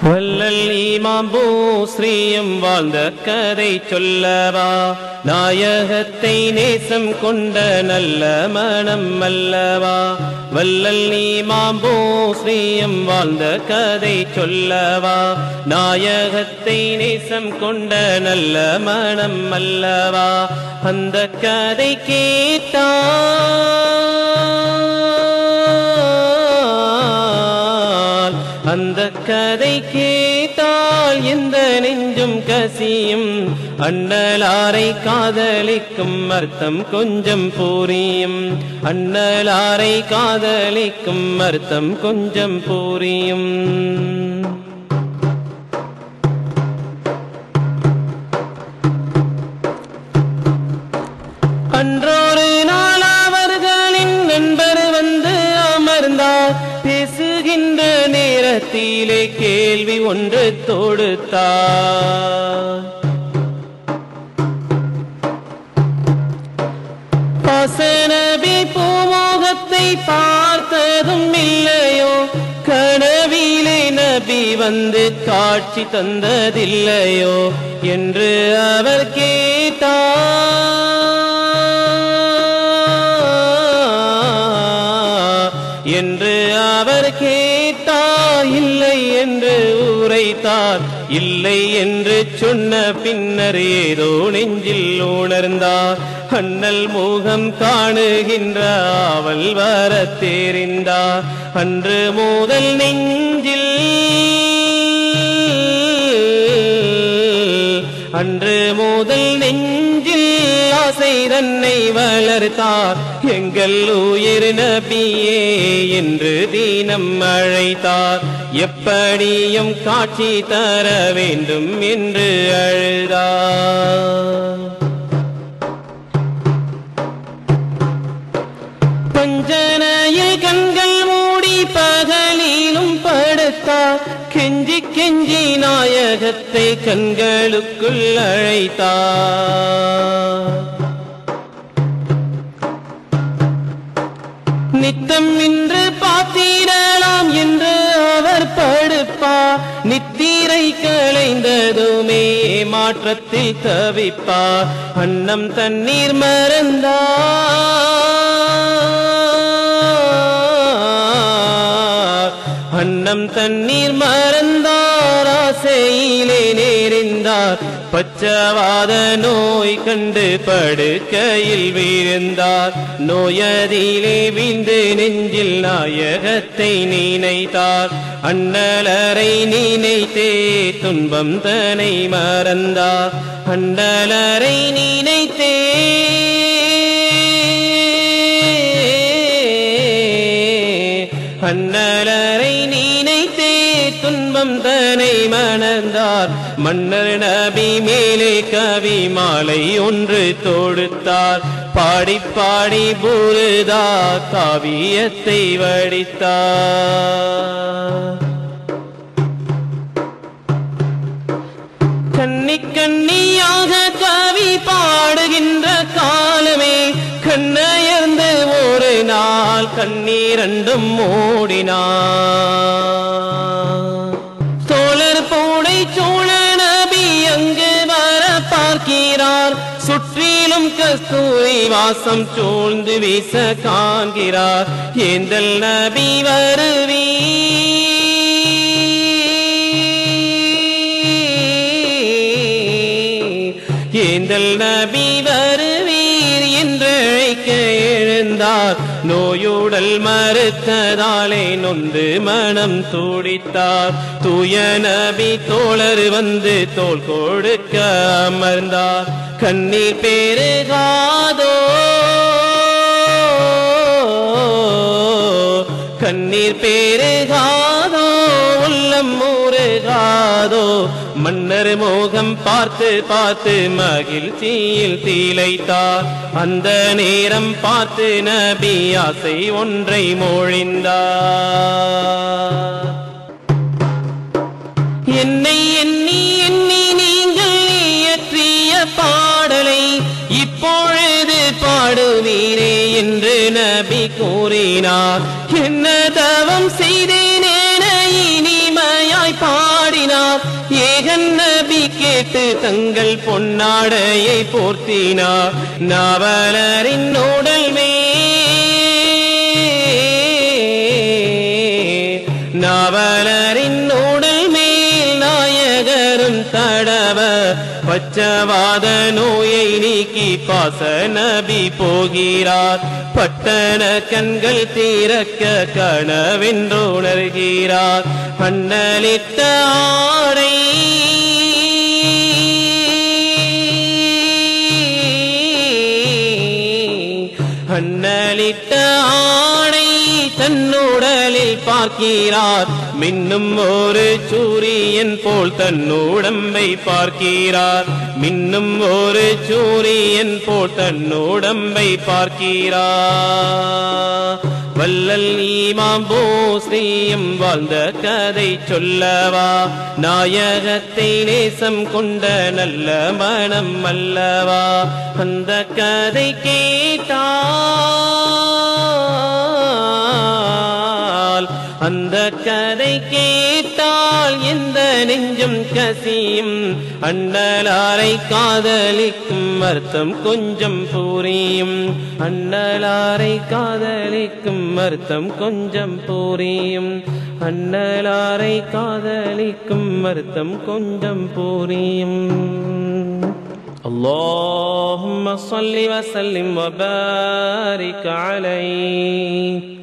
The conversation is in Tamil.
வள்ளல் ஈமாம் பூஸ்ரீயும் வாழ்ந்த கதை சொல்லவா நாயகத்தை நேசம் கொண்ட நல்ல மனம் அல்லவா வள்ளல் ஈமாம் பூஸ்ரீயும் வாழ்ந்த கதை சொல்லவா நாயகத்தை நேசம் கொண்ட நல்ல மனம் அல்லவா அந்த கதை கேட்டால் அந்த கதை கேட்டால் எந்த நெஞ்சும் கசியும் அண்ணலாரை காதலிக்கும் அர்த்தம் கொஞ்சம் புரியும் அண்ணலாரை காதலிக்கும் அர்த்தம் கொஞ்சம் புரியும் அன்றொரு நாள் அவர்களின் நண்பர் வந்து அமர்ந்தார் பேசுகின்ற நேரத்திலே கேள்வி ஒன்று தொடுத்தார் பாசனபி பூமுகத்தை பார்த்ததும் இல்லையோ கனவிலே நபி வந்து காட்சி தந்ததில்லையோ என்று அவர் கேட்டார் என்று அவர் கேட்டார் இல்லை என்று உரைத்தார் இல்லை என்று சொன்ன பின்னர் ஏதோ நெஞ்சில் உணர்ந்தார் அண்ணல் முகம் காணுகின்ற அவள் வர தெரிந்தார் அன்று முதல் நெஞ்சில் அன்று முதல் நெஞ்சில் ஆசை தன்னை வளர்த்தார் எங்கள் உயிர் நபியே என்று தீனம் அழைத்தார் எப்படியும் காட்சி தர வேண்டும் என்று அழுதார் பஞ்சனையில் கண்கள் மூடி பகலிலும் படுத்தார் கெஞ்சி கெஞ்சி நாயகத்தை கண்களுக்குள் அழைத்தார் நித்தம் நின்று பார்த்தீரலாம் என்று அவர் படுப்பார் நித்திரை களைந்ததுமே மாற்றத்தில் தவிப்பார் அன்னம் தண்ணீர் மறந்தார் அன்னம் தண்ணீர் மறந்தார் ஆசையிலே நேர்ந்தார் பச்சவாத நோய் கண்டு படுக்கையில் வீழ்ந்தார் நோயதிலே வீழ்ந்து நெஞ்சில் நாயகத்தை நினைத்தார் அண்ணலரை நினைத்தே துன்பம் தனை மறந்தார் அண்ணலரை நினைத்தே அண்ணலரை நினைத்தே துன்பம் தனை மணந்தார் மன்னர் நபி மேலே கவி மாலை ஒன்று தொடுத்தார் பாடி பாடி புருதா காவியத்தை வடித்தார் கண்ணி கண்ணியாக கவி பாடுகின்ற காலமே கண்ணயர்ந்து ஒரு நாள் கண்ணீரண்டும் மூடினார் தோழர் பூடை சோழ நபி அங்கு வர பார்க்கிறார் சுற்றிலும் கஸ்தூரி வாசம் சூழ்ந்து வீச காண்கிறார் ஏந்தல் நபி வருவீர் ஏந்தல் நபி வருவீர் என்று அழைக்க எழுந்தார் நோயுடல் மறுத்ததாலே நொந்து மனம் துடித்தார் தூய நபி தோழர் வந்து தோல் கொடுக்க அமர்ந்தார் கண்ணீர் பெருகாதோ கண்ணீர் பெருகாதோ உள்ளம் முருகாதோ மன்னர் மோகம் பார்த்து பார்த்து மகிழ்ச்சியில் தீலைத்தார் அந்த நேரம் பார்த்து நபி ஆசை ஒன்றை மொழிந்தார் என்னை எண்ணி எண்ணி நீங்கள் இயற்றிய பாடலை இப்பொழுது பாடுவீரே என்று நபி கூறினார் என்ன தவம் செய்தேனேன இனிமையாய் பாடி கேட்டு தங்கள் பொன்னாடையை போர்த்தினார் நாவலரின் உடல் மேல் நாவலரின் உடல் மேல் நாயகரும் தடவ பச்சவாத நோயை நீக்கி பாச நபி போகிறார் பட்டண கண்கள் தீரக்க கனவென்றுணர்கிறார் அண்ணலிட்ட ஆடை அண்ணலிட்ட ஆடை தன்னுடலில் பார்க்கிறார் மின்னும் ஒரு சூரியன் போல் தன்னுடம்பை பார்க்கிறார் மின்னும் ஒரு சூரியன் போல் தன்னுடம்பை பார்க்கிறார் வல்லல் ஈமாம் போஸ்ரீயம் வாழ்ந்த கதை சொல்லவா நாயகத்தை நேசம் கொண்ட நல்ல மனம் அல்லவா அந்த கதை கேட்டால் அந்த கதை கேட்டால் எந்த நெஞ்சும் கசியும் அண்ணலாரை காதலிக்கும் அர்த்தம் கொஞ்சம் புரியும் அண்ணலாரை காதலிக்கும் அர்த்தம் கொஞ்சம் புரியும் அண்ணலாரை காதலிக்கும் அர்த்தம் கொஞ்சம் புரியும் اللهم صل وسلم وبارك عليه